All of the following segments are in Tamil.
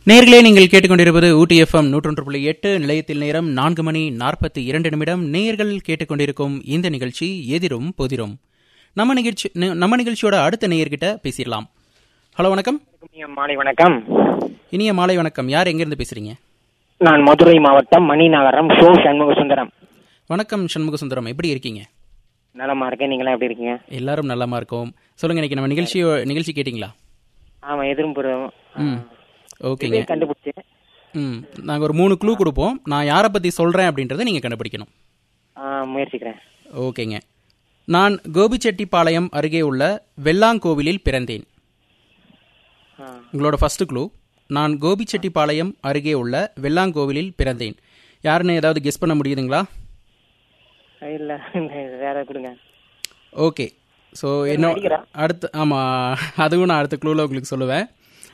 நேர்களே நீங்கள் கேட்டுக்கொண்டிருப்பது ஊட்டி எஃப்எம் நூற்றொன்று புள்ளி எட்டு நிலையத்தில் நேரம் நான்கு மணி நாற்பத்தி இரண்டு நிமிடம் நேயர்கள் கேட்டுக்கொண்டிருக்கும் இந்த நிகழ்ச்சி எதிரும் பொதிரும் நம்ம நிகழ்ச்சி ந- நம்ம நிகழ்ச்சியோட அடுத்த நேயர்கிட்ட பேசிடலாம் ஹலோ வணக்கம் இனிய மாலை வணக்கம் இனிய மாலை வணக்கம் யார் எங்கேருந்து பேசுறீங்க நான் மதுரை மாவட்டம் மணிநகரம் ஷோ சண்முக சுந்தரம் வணக்கம் சண்முக சுந்தரம் எப்படி இருக்கீங்க நலமா இருக்கேன் நீங்களா எப்படி இருக்கீங்க எல்லாரும் நலமா இருக்கோம் சொல்லுங்க இன்னைக்கு நம்ம நிகழ்ச்சி நிகழ்ச்சி கேட்டிங்களா ஆமா எதிர்புறம் ம் ஓகேங்க கண்டுபிடிச்சேன் ம் நாங்கள் ஒரு மூணு க்ளூ கொடுப்போம் நான் யாரை பற்றி சொல்கிறேன் அப்படின்றத நீங்கள் கண்டுபிடிக்கணும் ஆ, முயற்சிக்கிறேன் ஓகேங்க நான் கோபிச்செட்டிப்பாளையம் அருகே உள்ள வெள்ளாங்கோவிலில் பிறந்தேன் ஆ, உங்களோட ஃபர்ஸ்ட் க்ளூ நான் கோபிச்செட்டிப்பாளையம் அருகே உள்ள வெள்ளாங்கோவிலில் பிறந்தேன் யாருன்னு ஏதாவது கெஸ் பண்ண முடியுதுங்களா இல்ல வேற கொடுங்க ஓகே ஸோ என்ன நடிகரா? அடுத்து ஆமாம் அதுவும் நான் அடுத்த க்ளூவில் உங்களுக்கு சொல்லுவேன்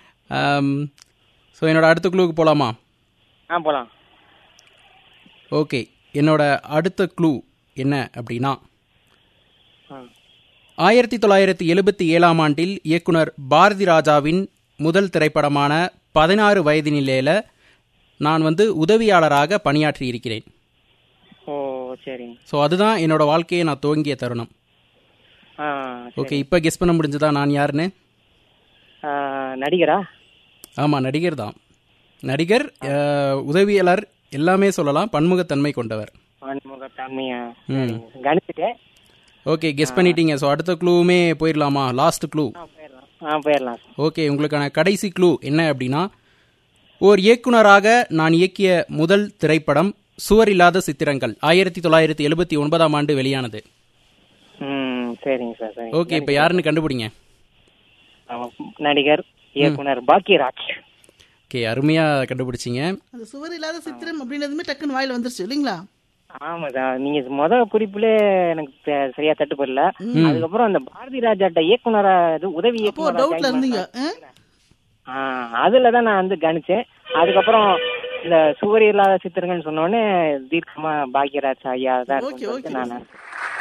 ஸோ என்னோட அடுத்த க்ளூவுக்கு போகலாமா ஆ போலாம் ஓகே என்னோட அடுத்த க்ளூ என்ன அப்படின்னா ஆ, ஆயிரத்தி தொள்ளாயிரத்தி எழுபத்தி ஏழாம் ஆண்டில் இயக்குனர் பாரதி ராஜாவின் முதல் திரைப்படமான பதினாறு வயதினிலேல நான் வந்து உதவியாளராக பணியாற்றி இருக்கிறேன் ஓ சரிங்க ஸோ அதுதான் என்னோட வாழ்க்கையை நான் துவங்கிய தருணம் ஆ ஓகே இப்போ கெஸ் பண்ண முடிஞ்சதா நான் யாருன்னு ஆ, நடிகரா ஆமாம் நடிகர் தான் நடிகர் அஹ், உதவியாளர் எல்லாமே சொல்லலாம் பன்முகத்தன்மை கொண்டவர் பன்முகத்தன்மையா ம் கணிச்சிட்டேன் ஓகே கெஸ் பண்ணிட்டீங்க ஸோ அடுத்த க்ளூவுமே போயிடலாமா லாஸ்ட் க்ளூ ஆ போயிடலாம் ஆ போயிடலாம் ஓகே உங்களுக்கான கடைசி க்ளூ என்ன அப்படின்னா ஓர் இயக்குனராக நான் இயக்கிய முதல் திரைப்படம் சுவர் இல்லாத சித்திரங்கள் ஆயிரத்தி தொள்ளாயிரத்தி எழுபத்தி ஒன்பதாம் ஆண்டு வெளியானது ம் சரிங்க சார் சரி ஓகே இப்போ யாருன்னு கண்டுபிடிங்க நடிகர் இயக்குனர் பாக்கியராஜ் ஓகே அருமையாக கண்டுபிடிச்சிங்க அது சுவர் இல்லாத சித்திரம் அப்படின்றதுமே டக்குன்னு வாயில வந்துருச்சு இல்லைங்களா ஆமா சார் நீங்க முத குறிப்புல எனக்கு தெ- சரியா தட்டுப்படல அதுக்கப்புறம் அந்த பாரதி ராஜாட்ட இயக்குனரா இது உதவி அப்போ இயக்குனரா டவுட்ல join இருந்தீங்க பண்ணா- ஆ, அதுல தான் நான் வந்து கணிச்சேன் அதுக்கப்புறம் இந்த சுவர் இல்லாத சித்திரங்கள்னு சொன்ன உடனே தீர்க்கமா பாக்யராஜ் ஐயா தான் ஓகே, இருக்கும்னு ஓகே. சொல்லிட்டு நான்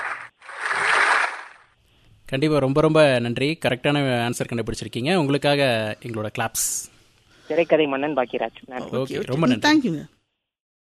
கண்டிப்பாக ரொம்ப ரொம்ப நன்றி கரெக்டான ஆன்சர் கண்டுபிடிச்சிருக்கீங்க உங்களுக்காக எங்களோட கிளாப்ஸ் திரைக்கதை மன்னன் பாக்யராஜ் நன்றி ஓகே ரொம்ப நன்றி தேங்க்யூங்க